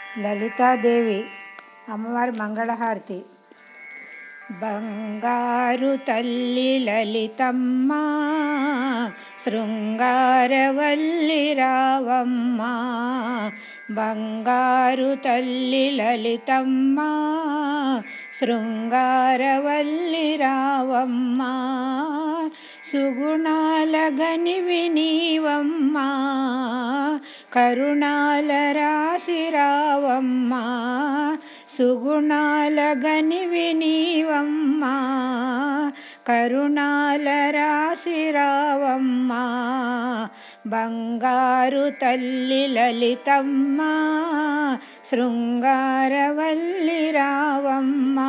లలితాదేవి అమ్మవారి మంగళహారతి బంగారు తల్లి లలితమ్మ శృంగారవల్లి రావమ్మ బంగారు తల్లి లలితమ్మ శృంగారవల్లి రావమ్మ సుగుణాల గనివి నీవమ్మ కరుణాల రాసి రావమ్మ సుగుణాల గనివి నీవమ్మ కరుణాల రాసి రావమ్మ బంగారు తల్లి లలితమ్మ శృంగారవల్లి రావమ్మ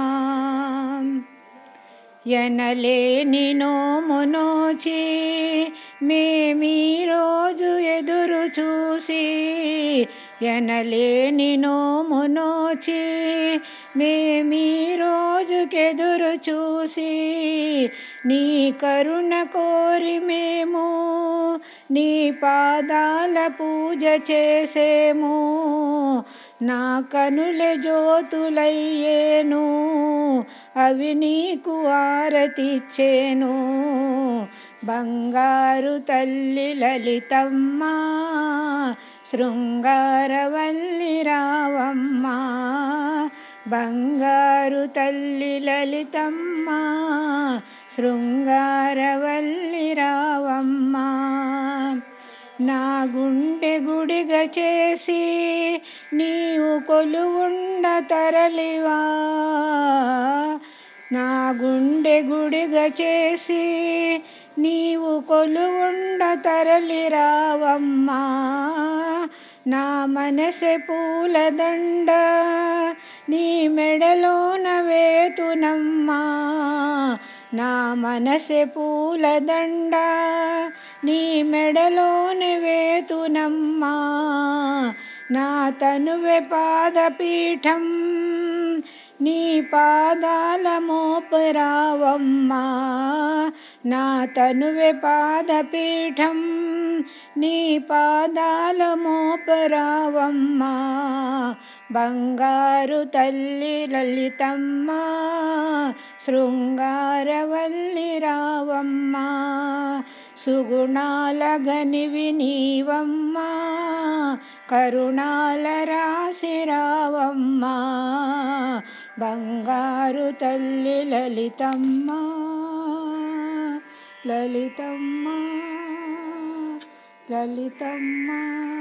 ఎనలేని నోమునోచి మేమీ రోజు ఎదురు చూసి ఎనలేని నోమునోచి మేమీ రోజుకెదురు చూసి నీ కరుణ కోరి మేము నీ పాదాల పూజ చేసేము నా కనుల జ్యోతులయ్యేను అవి నీకు ఆరతిచ్చేను బంగారు తల్లి లలితమ్మ శృంగారవల్లి రావమ్మ బంగారు తల్లి లలితమ్మ శృంగారవల్లి రావమ్మ నా గుండె గుడిగా చేసి నీవు కొలువుండ తరలివా నా గుండె గుడిగా చేసి నీవు కొలువుండ తరలి రావమ్మా నా మనసె పూలదండ నీ మెడలోన వేతునమ్మా నా మనసె పూలదండ నీ మెడలోని వేతునమ్మా నా తనువె పాదపీఠం నీ పాదాల మోపరావమ్మా నా తనువె పాదపీఠం నీ పాదాల మోపరావమ్మా బంగారు తల్లి లలితమ్మ శృంగారవల్లి రావమ్మ సుగుణాల గనివి నీవమ్మ కరుణాల రాసి రావమ్మ బంగారు తల్లి లలితమ్మ లలితమ్మ లలితమ్మ